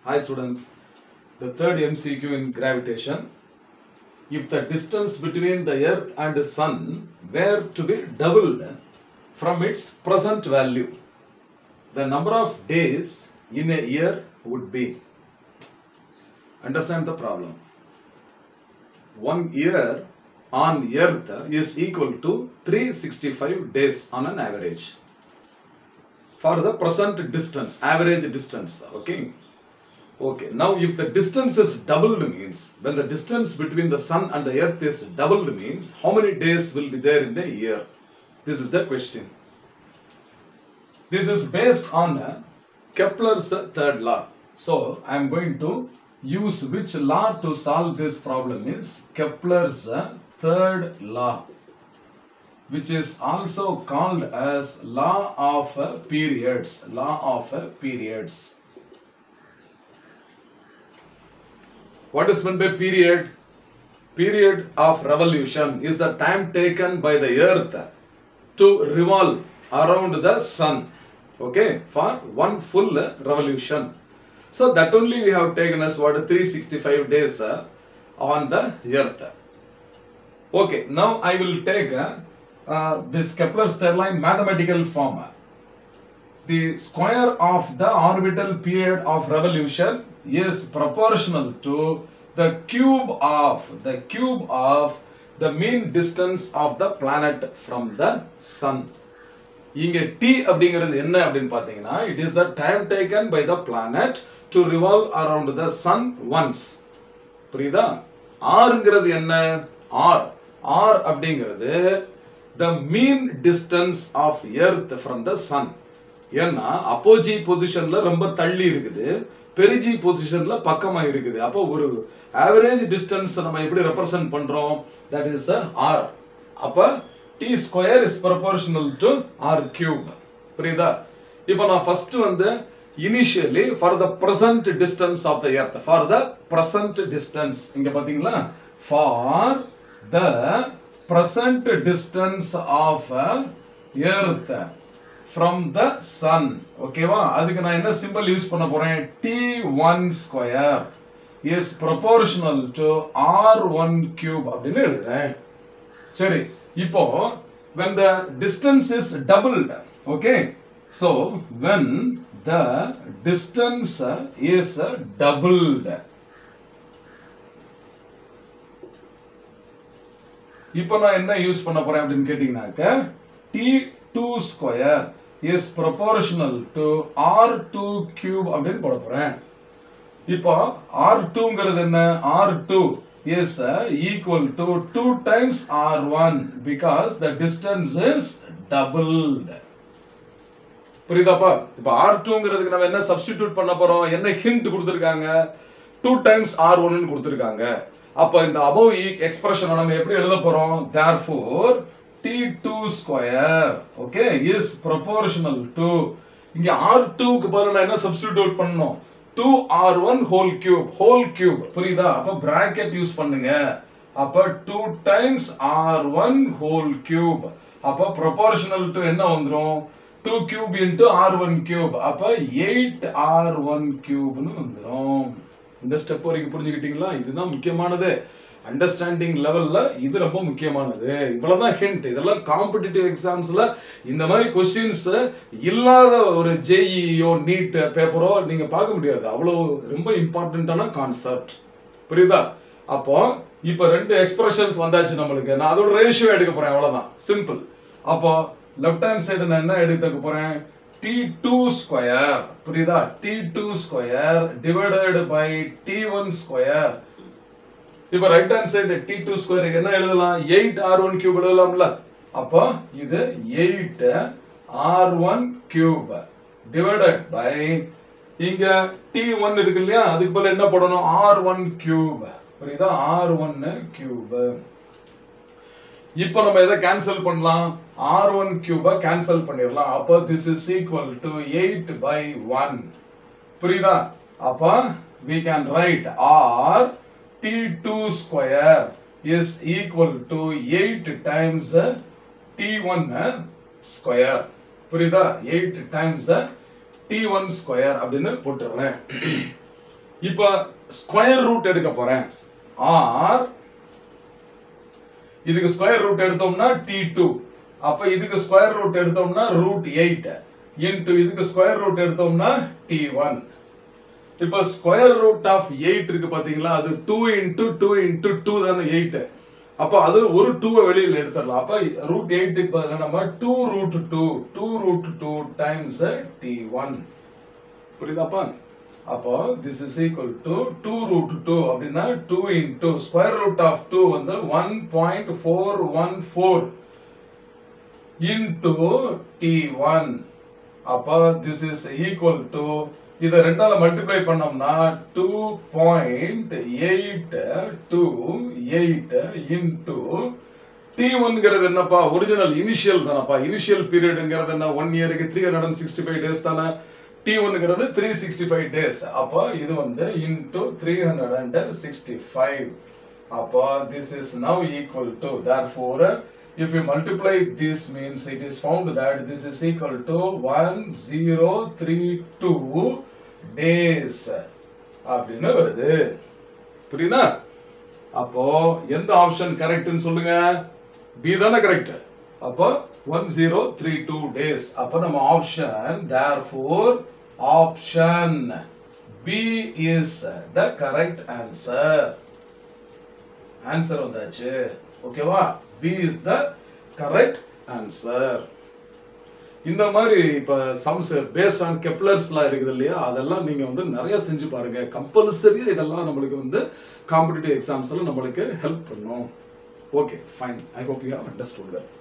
Hi students, the third MCQ in gravitation. If the distance between the earth and the sun were to be doubled from its present value, the number of days in a year would be. Understand the problem. One year on earth is equal to 365 days on an average. For the present distance, average distance, okay? Okay, now if the distance is doubled means, when the distance between the sun and the earth is doubled means, how many days will be there in a year? This is the question. This is based on uh, Kepler's third law. So, I am going to use which law to solve this problem is Kepler's uh, third law which is also called as law of uh, periods law of uh, periods what is meant by period period of revolution is the time taken by the earth to revolve around the sun okay for one full uh, revolution so that only we have taken as what 365 days uh, on the earth okay now i will take uh, uh, this Kepler's third line mathematical form. The square of the orbital period of revolution is proportional to the cube of the cube of the mean distance of the planet from the sun. இங்க t அப்படிங்கிறது என்ன அப்படின்னு பார்த்தீங்கன்னா it is the time taken by the planet to revolve around the sun once புரியுதா ஆறுங்கிறது என்ன R R அப்படிங்கிறது the mean distance of earth from the sun ஏன்னா அப்போஜி பொசிஷன்ல ரொம்ப தள்ளி இருக்குது பெரிஜி பொசிஷன்ல பக்கமா இருக்குது அப்போ ஒரு ஆவரேஜ் டிஸ்டன்ஸ் நம்ம எப்படி ரெப்ரசன்ட் பண்றோம் தட் இஸ் ஆர் அப்ப T square is proportional to R cube புரியுதா இப்போ நான் ஃபர்ஸ்ட் வந்து initially for the present distance of the earth for the present distance இங்க பாத்தீங்களா for the present distance of uh, earth from the sun ஓகேவா அதுக்கு நான் என்ன சிம்பிள் யூஸ் பண்ண போறேன் t1 square is proportional to r1 cube அப்படின்னு எழுதுறேன் சரி இப்போ when the distance is doubled okay so when the distance is doubled இப்போ நான் என்ன யூஸ் பண்ண போறேன் அப்படின்னு கேட்டீங்கன்னாக்க T two square is proportional to R two cube அப்படின்னு போட போறேன் இப்போ ஆர் டூங்கிறது என்ன R two is equal to two times R one because the distance is doubled புரியுதாப்பா இப்போ ஆர் டூங்கிறதுக்கு நம்ம என்ன சப்ஸ்டிடியூட் பண்ண போறோம் என்ன ஹிண்ட் கொடுத்துருக்காங்க டூ டைம்ஸ் ஆர் ஒன்னு கொடுத்துருக்காங்க அப்ப இந்த அபவ் எக்ஸ்பிரஷனை நம்ம எப்படி எழுத போறோம் therefore t2 square okay is proportional to இங்க r2 க்கு பதிலா நான் என்ன சப்ஸ்டிடியூட் பண்ணனும் 2r1 whole cube whole cube புரியுதா அப்ப பிராக்கெட் யூஸ் பண்ணுங்க அப்ப 2 டைம்ஸ் r1 ஹோல் கியூப் அப்ப proportional to என்ன வந்துரும் 2 கியூப் இன்டு r1 கியூப் அப்ப 8 r1 கியூப்னு வந்துரும் இந்த ஸ்டெப் வரைக்கும் புரிஞ்சுக்கிட்டீங்களா இதுதான் முக்கியமானது அண்டர்ஸ்டாண்டிங் லெவல்ல இது ரொம்ப முக்கியமானது இவ்வளவுதான் ஹிண்ட் இதெல்லாம் காம்படிட்டிவ் எக்ஸாம்ஸ்ல இந்த மாதிரி கொஸ்டின்ஸ் இல்லாத ஒரு ஜேஇஓ நீட் பேப்பரோ நீங்க பார்க்க முடியாது அவ்வளவு ரொம்ப இம்பார்ட்டன்டான கான்செப்ட் புரியுதா அப்போ இப்போ ரெண்டு எக்ஸ்பிரஷன்ஸ் வந்தாச்சு நம்மளுக்கு நான் அதோட ரேஷியோ எடுக்க போறேன் அவ்வளவுதான் சிம்பிள் அப்போ லெஃப்ட் ஹேண்ட் சைடு நான் என்ன எடுத்துக்க போறேன் t2 ஸ்கொயர் புரியுதா t2 square divided by t1 square இப்போ right hand side t2 square என்ன எழுதலாம் 8 r1 கியூப் எழுதலாம்ல அப்போ இது 8 r1 கியூப் டிவைடட் பை இங்க t1 இருக்கு இல்லையா அதுக்கு பதிலா என்ன போடணும் r1 கியூப் புரியுதா r1 கியூப் இப்போ நம்ம எதை கேன்சல் பண்ணலாம் ஆர் ஒன் கியூபை கேன்சல் பண்ணிடலாம் அப்போ this is equal to eight by one புரியுதா அப்போ we can write or T two square is equal to eight times T one square புரியுதா eight times T one square அப்படின்னு போட்டுடுறேன் இப்போ square root எடுக்க போறேன் ஆர் இதுக்கு ஸ்கொயர் ரூட் எடுத்தோம்னா டி டூ அப்ப இதுக்கு ஸ்கொயர் ரூட் எடுத்தோம்னா ரூட் எயிட் இன்டு இதுக்கு ஸ்கொயர் ரூட் எடுத்தோம்னா டி ஒன் இப்போ ஸ்கொயர் ரூட் ஆஃப் எயிட் இருக்கு பாத்தீங்களா அது two into two into two தானே எயிட் அப்போ அது ஒரு டூவை வெளியில் எடுத்துடலாம் அப்போ ரூட் எயிட்டுக்கு பதிலாக நம்ம two root two two root two times T one புரியுதாப்பா அப்போ this is equal to two root two அப்படின்னா two into square root of two வந்து one point four one four into T one அப்போ this is equal to இதை ரெண்டால multiply பண்ணோம்னா two point eight two eight into T ஒன்ங்கிறது என்னப்பா original initial தானப்பா initial பீரியடுங்கிறது என்ன ஒன் இயருக்கு three hundred and sixty five days தானே டி ஒன்னுங்கிறது த்ரீ சிக்ஸ்டி ஃபைவ் டேஸ் அப்போ இது வந்து into three hundred and sixty five அப்போ this is now equal to therefore if you multiply this means it is found that this is equal to one zero three two days அப்படின்னு வருது புரியுதா அப்போ எந்த option கரெக்ட்னு சொல்லுங்க B தானே correct அப்போ one zero three two days அப்போ நம்ம option therefore option B is the correct answer answer வந்தாச்சு ஓகேவா B is the correct answer இந்த மாதிரி இப்போ சம்ஸ் பேஸ்ட் ஆன் கெப்லர்ஸ்லாம் இருக்குது இல்லையா அதெல்லாம் நீங்கள் வந்து நிறைய செஞ்சு பாருங்க கம்பல்சரியாக இதெல்லாம் நம்மளுக்கு வந்து காம்படிட்டிவ் எக்ஸாம்ஸில் நம்மளுக்கு ஹெல்ப் பண்ணும் okay fine I hope you have understood